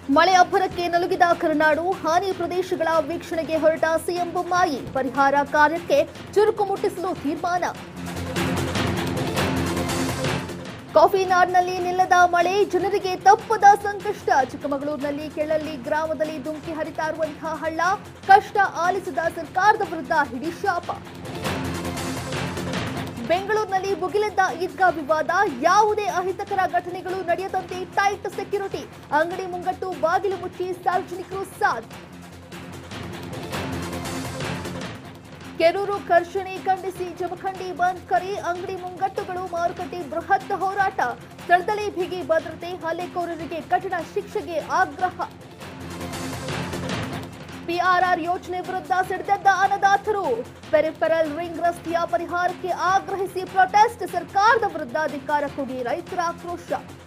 ಮಳೆ ಅಬ್ಬರಕ್ಕೆ ನಲುಗಿದ ಕರುನಾಡು ಹಾನಿ ಪ್ರದೇಶಗಳ ವೀಕ್ಷಣೆಗೆ ಹೊರಟ ಸಿಎಂ ಬೊಮ್ಮಾಯಿ ಪರಿಹಾರ ಕಾರ್ಯಕ್ಕೆ ಚುರುಕು ಮುಟ್ಟಿಸಲು ತೀರ್ಮಾನ ಕಾಫಿ ನಾಡಿನಲ್ಲಿ ನಿಲ್ಲದ ಮಳೆ ಜನರಿಗೆ ತಪ್ಪದ ಸಂಕಷ್ಟ ಚಿಕ್ಕಮಗಳೂರಿನಲ್ಲಿ ಕೆಳಲ್ಲಿ ಗ್ರಾಮದಲ್ಲಿ ಧುಮುಕಿ ಹರಿತಾ ಇರುವಂತಹ ಹಳ್ಳ ಕಷ್ಟ ಆಲಿಸಿದ ಸರ್ಕಾರದ ವಿರುದ್ಧ ಹಿಡಿ ಶಾಪ ಬೆಂಗಳೂರಿನಲ್ಲಿ ಭುಗಿಲೆದ್ದ ಈದ್ಗಾ ವಿವಾದ ಯಾವುದೇ ಅಹಿತಕರ ಘಟನೆಗಳು ನಡೆಯದಂತೆ ಟೈಟ್ ಸೆಕ್ಯೂರಿಟಿ ಅಂಗಡಿ ಮುಂಗಟ್ಟು ಬಾಗಿಲು ಮುಚ್ಚಿ ಸಾರ್ವಜನಿಕರು ಸಾಥ್ ಕೆರೂರು ಘರ್ಷಣೆ ಖಂಡಿಸಿ ಜಮಖಂಡಿ ಬಂದ್ ಕರೆ ಅಂಗಡಿ ಮುಂಗಟ್ಟುಗಳು ಮಾರುಕಟ್ಟೆ ಬೃಹತ್ ಹೋರಾಟ ಸ್ಥಳದಲ್ಲಿ ಬಿಗಿ ಭದ್ರತೆ ಹಲ್ಲೆಕೋರರಿಗೆ ಕಠಿಣ ಶಿಕ್ಷೆಗೆ ಆಗ್ರಹ ಪಿಆರ್ಆರ್ ಯೋಜನೆ ವಿರುದ್ಧ ಸಿಡಿದೆದ್ದ ಅನ್ನದಾತರು ಪೆರಿಫೆರಲ್ ರಿಂಗ್ ರಸ್ತೆಯ ಪರಿಹಾರಕ್ಕೆ ಆಗ್ರಹಿಸಿ ಪ್ರೊಟೆಸ್ಟ್ ಸರ್ಕಾರದ ವಿರುದ್ಧ ಧಿಕ್ಕಾರ ಕೂಗಿ ರೈತರ ಆಕ್ರೋಶ